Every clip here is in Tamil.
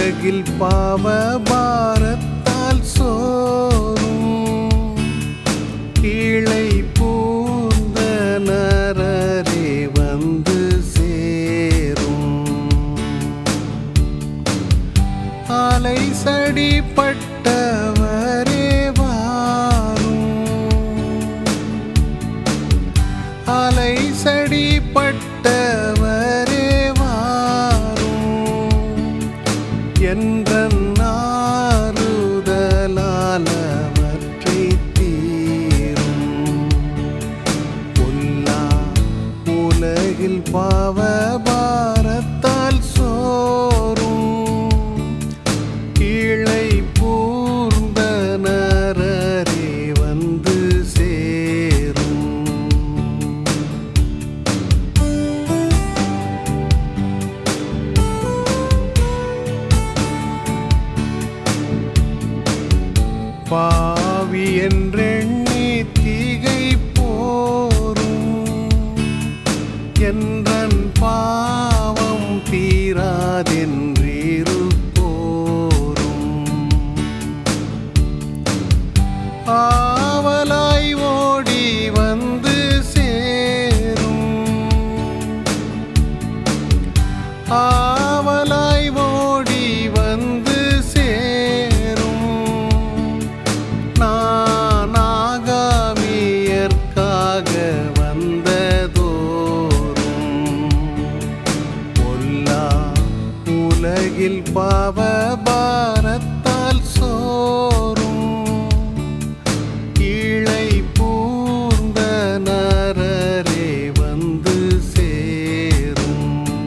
உலகில் பாவ பாரத்தால் சோறும் கீழை பூந்த நரரே வந்து சேரும் ஆலை சடி பட்டவரே வாரும் அலை சடி பட்டவரே வாரும் என்ற நாறுதலால் அவற்றை தீரும் பொல்லா உலகில் பாவ பாரத்தால் சோறும் கீழை பூர்ந்த நரரே வந்து சேரும் பாவி என்றெண்ணி தீகை போரும் என்றன் பாவம் தீராதென்றீரு போரும் ஆவலாய் ஓடி வந்து சேரும் ஆவலாய் ஓடி வந்து சேரும் நான் ஆகாமியற்காக வந்ததோறும் பொல்லா உலகில் பாவ பாரத்தால் சோறும் கீழை பூர்ந்த நரரே வந்து சேரும்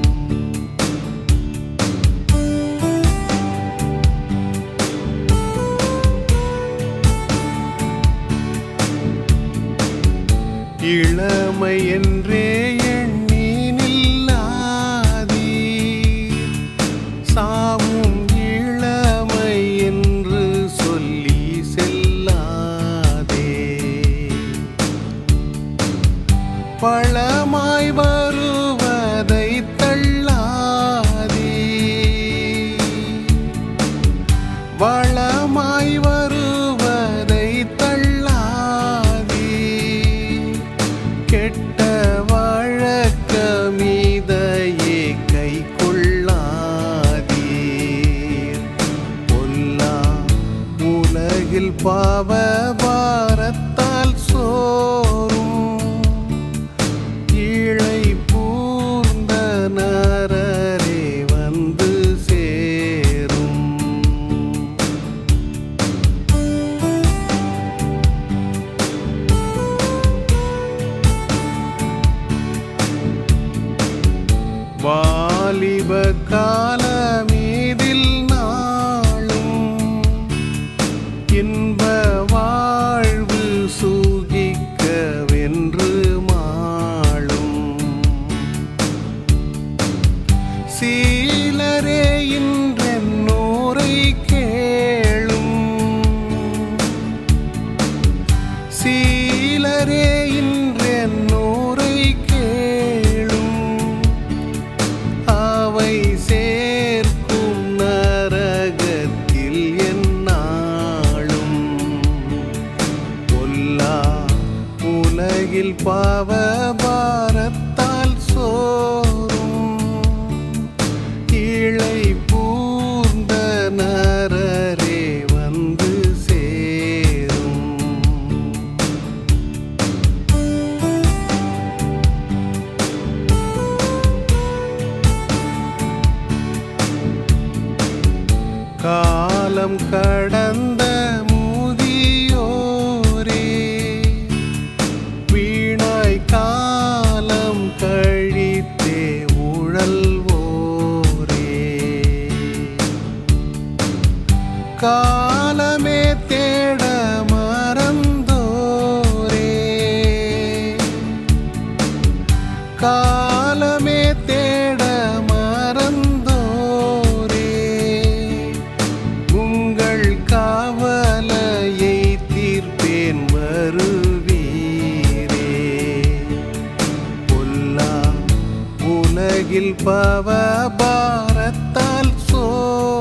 இளமை என்றே எண்ணி நில்லாதீ சாவும் இளமை என்று சொல்லி செல்லாதே பழமாய் வருவதை தள்ளாதே வளமாய் வருவதை தள்ளாதே கெட்ட வழக்கமீதையே கை கொள்ளாதீர் பொல்லா உலகில் பாவ பாரத்தால் சோறும் கீழை பூர்ந்த நரரே வந்து சேரும் வாலிப காலமீதில் நாளும் இன்ப வாழ்வு சூகிக்கவென்று மாளும் சீலரே இன்றென்னோரை கேளும் சீலரே இன்றென்னோரை கேளும் அவை சேர்க்கும் நரகத்தில் என்னாலும் பொல்லா உலகில் பாவ பாரத்தால் சோறும் கீழை பூர்ந்த நரரே வந்து சேரும் காலம் கடந்த முதியோரே வீணாய் காலம் கழித்தே உழல்வோரே காலமே தேட மறந்தோரே காலமே தேட மறந்தோரே உங்கள் காவலையை தீர்ப்பேன் வருவீரே பொல்லா உலகில் பவ பாரத்தால் சோ